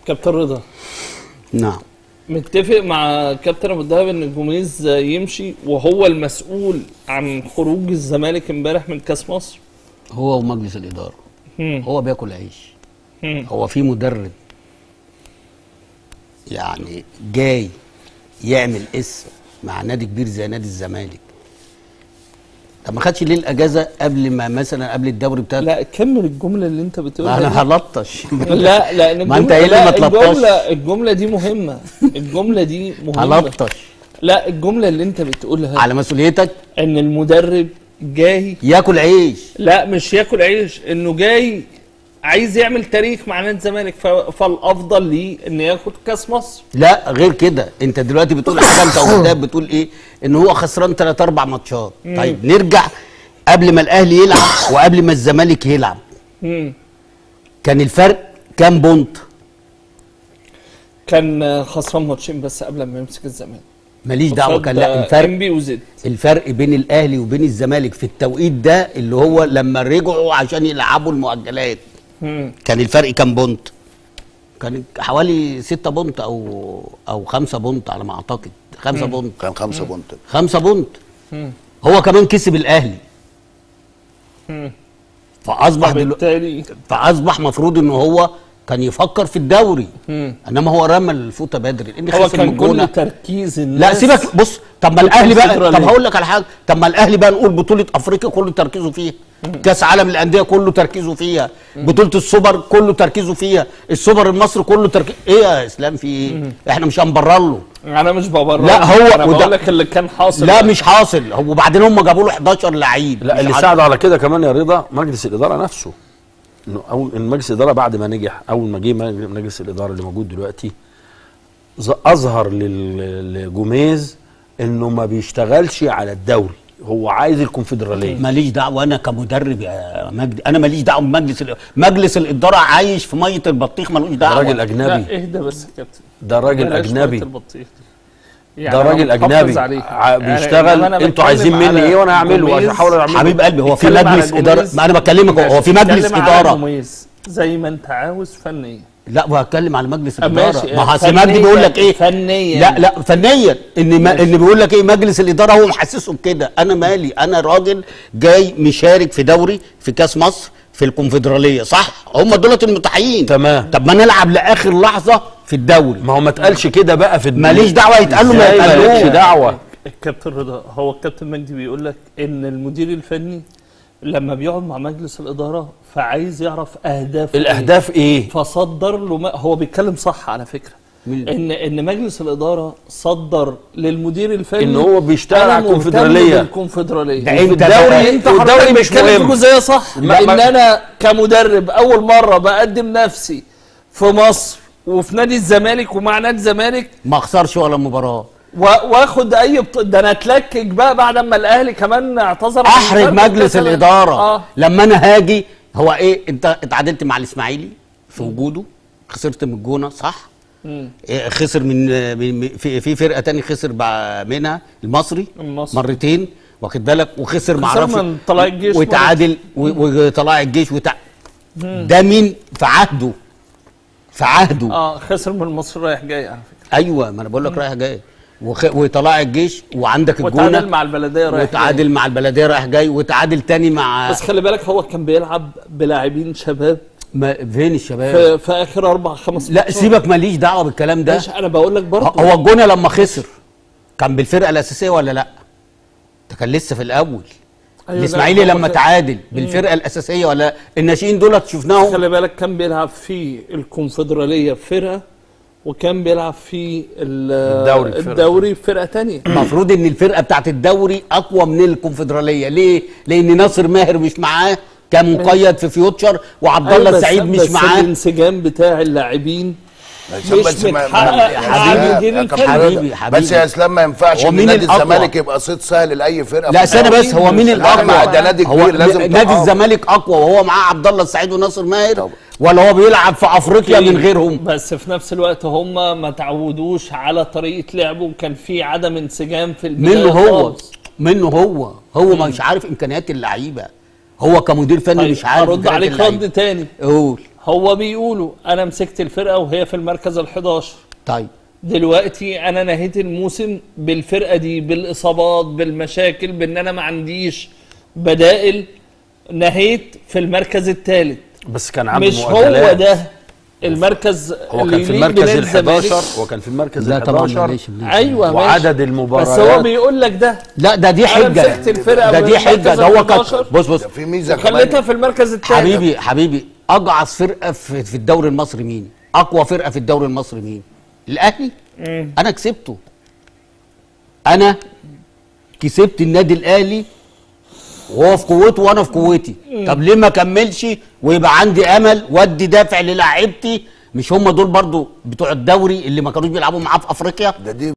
كابتن رضا نعم متفق مع كابتن ابو الدهب ان جوميز يمشي وهو المسؤول عن خروج الزمالك امبارح من كاس مصر هو ومجلس الاداره مم. هو بياكل عيش مم. هو في مدرب يعني جاي يعمل اسم مع نادي كبير زي نادي الزمالك طب ما خدش ليه الاجازه قبل ما مثلا قبل الدوري بتاع لا كمل الجمله اللي انت بتقولها انا دي. هلطش لا لان ما انت الجملة- ايه اللي لا، ما تلطش؟ الجمله الجمله دي مهمه الجمله دي مهمه هلطش لا الجمله اللي انت بتقولها على مسؤوليتك ان المدرب جاي ياكل عيش لا مش ياكل عيش انه جاي عايز يعمل تاريخ مع نادي الزمالك ف- فالافضل ليه انه ياخد كاس مصر لا غير كده انت دلوقتي بتقول حاجه انت قدام بتقول ايه ان هو خسران ثلاث اربع ماتشات طيب نرجع قبل ما الاهلي يلعب وقبل ما الزمالك يلعب مم. كان الفرق كام بونت كان خسران ماتشين بس قبل ما يمسك الزمالك ماليش دعوه قصاد كان لا الفرق انبي وزد الفرق بين الاهلي وبين الزمالك في التوقيت ده اللي هو لما رجعوا عشان يلعبوا المؤجلات مم. كان الفرق كام بونت كان حوالي ستة بونت او او خمسة بونت على ما اعتقد خمسة بونت كان خمسة بونت خمسة بونت مم. هو كمان كسب الاهلي مم. فاصبح دلوقتي فبالتالي فاصبح مفروض ان هو كان يفكر في الدوري مم. انما هو رمى الفوطه بدري لان هو خسر من كان كل الجونه تركيز لا الناس سيبك بص طب ما الاهلي بقى الكونفدرالية. طب هقول لك على حاجه طب ما الاهلي بقى نقول بطوله افريقيا كله تركيزه فيها كاس عالم الانديه كله تركيزه فيها بطوله السوبر كله تركيزه فيها السوبر المصري كله تركيز ايه يا اسلام في ايه احنا مش هنبرر له انا مش ببرر لا، هو- انا وده- بقول لك اللي كان حاصل لا مش حاصل هو وبعدين هم جابوا له 11 لعيب لا مش اللي عارف- ساعد على كده كمان يا رضا مجلس الاداره نفسه انه اول ان مجلس الاداره بعد ما نجح اول ما جه مج- مجلس الاداره اللي موجود دلوقتي ز- اظهر لل- لجوميز انه ما بيشتغلش على الدوري هو عايز الكونفدراليه ماليش دعوه انا كمدرب يا مجدي انا ماليش دعوه بمجلس ال- مجلس الاداره عايش في ميه البطيخ ملوش ده دعوه راجل لا اجنبي اهدى بس يا كابتن ده راجل بلاش اجنبي وقت البطيخ دي. ده أنا راجل محافظ اجنبي عليها. ع- يعني بيشتغل إنما أنا انتوا بتكلم عايزين مني على ايه وانا هعمله جوميز. احاول اعمله حبيب قلبي هو في اتكلم على مجلس اداره جوميز. ما انا بكلمك هو في مجلس اتكلم على اداره جوميز زي ما انت عاوز فنيا لا وهتكلم على مجلس أه الاداره ماشي، ما هو فنياً- مجدي بيقول لك ايه فنياً. لا لا فنيا ان ما ماشي. ان بيقول لك ايه مجلس الاداره هو محسسهم كده انا مالي انا راجل جاي مشارك في دوري في كاس مصر في الكونفدراليه صح هم دولت المتاحين تمام. طب ما نلعب لاخر لحظه في الدوري ما هو ما اتقالش كده بقى في الدنيا. ماليش دعوه يتقال له ما إزاي يتقالوش مالكش دعوه الكابتن رضا هو الكابتن مجدي بيقول لك ان المدير الفني لما بيقعد مع مجلس الاداره فعايز يعرف اهداف الاهداف ايه إيه؟ فصدر له ما هو بيتكلم صح على فكره مين؟ ان ان مجلس الاداره صدر للمدير الفني إن هو بيشتغل أنا على مهتم الكونفدرالية. بالكونفدراليه ده وفي إمتى الدوري بقى؟ انت والدوري حضرتك مش بتتكلم في مهم. جزئيه صح ما- لان ما- انا كمدرب اول مره بقدم نفسي في مصر وفي نادي الزمالك ومع نادي الزمالك ما اخسرش ولا مباراه و- واخد اي بط... ده انا اتلكك بقى بعد ما الاهلي كمان اعتذر عن احرج مشاركة مجلس كأس العالم. الاداره اه لما انا هاجي هو ايه انت اتعادلت مع الاسماعيلي في وجوده خسرت من الجونه صح مم. إيه، خسر من من- في في فرقه تاني خسر بع- منها المصري المصري. مرتين واخد بالك وخسر مع خسر من طلائع الجيش وتعادل و- وطلائع الجيش وتع... ده مين في عهده في عهده اه خسر من مصر رايح جاي على فكره ايوه ما انا بقول لك رايح جاي وخ... وطلائع الجيش وعندك وتعادل الجونه مع البلديه رايح وتعادل جاي. مع البلديه رايح جاي وتعادل تاني مع بس خلي بالك هو كان بيلعب بلاعبين شباب ما فين الشباب في, في اخر اربع خمس لا ماتشات. سيبك ماليش دعوه بالكلام ده ماشي انا بقول لك برضه هو الجونه لما خسر كان بالفرقه الاساسيه ولا لا ده كان لسه في الاول أيوة، الاسماعيلي لا، هو لما خ- تعادل بالفرقه الاساسيه ولا لا؟ الناشئين دولت شفناهم خلي بالك كان بيلعب في الكونفدراليه فرقه وكان بيلعب في ال- الدوري بفرقة. الدوري في فرقه تانية المفروض ان الفرقه بتاعت الدوري اقوى من الكونفدراليه ليه لان ناصر ماهر مش معاه كان مقيد في فيوتشر وعبد الله أيوة، بس- السعيد مش بس معاه الانسجام بتاع اللاعبين عشان مش بس ما- متحقق ما- مع يا المدير كابتن الفني. حضرتك، حبيبي- حبيبي. بس يا اسلام ما ينفعش هو ان مين نادي الأقوى؟ الزمالك يبقى صيد سهل لاي فرقه لا في استنى بس الدوري. هو مين لا، الاقوى ما ده نادي هو كبير لازم نادي تقف. الزمالك اقوى وهو معاه عبد الله السعيد وناصر ماهر طبعا. ولا هو بيلعب في افريقيا من غيرهم بس في نفس الوقت هم ما تعودوش على طريقه لعبه وكان في عدم انسجام في البدايه منه هو خالص. منه هو هو مش عارف امكانيات اللعيبه هو كمدير فني طيب مش عارف ارد إمكانيات عليك اللعيبة. رد تاني قول هو بيقولوا انا مسكت الفرقه وهي في المركز ال11 طيب دلوقتي انا نهيت الموسم بالفرقه دي بالاصابات بالمشاكل بان انا ما عنديش بدائل نهيت في المركز الثالث بس كان عنده مش هو مؤجلات. ده المركز هو اللي كان في يليق المركز بنادي ال الزمالك. 11 هو كان في المركز لا ال طبعا 11 معلش معلش. ايوه ماشي وعدد بس المباريات هو بيقول لك ده لا ده دي أنا حجه مسكت الفرقة ده دي بالمركز حجه ده هو كان 11. بص بص ده في ميزه وخليتها كمان في المركز الثالث حبيبي حبيبي اجعص فرقه في, في الدوري المصري مين اقوى فرقه في الدوري المصري مين الاهلي انا كسبته انا كسبت النادي الاهلي وهو في قوته وانا في قوتي طب ليه ما كملش ويبقى عندي امل وادي دافع للاعيبتي مش هم دول برضو بتوع الدوري اللي ما كانوش بيلعبوا معاه في افريقيا ده دي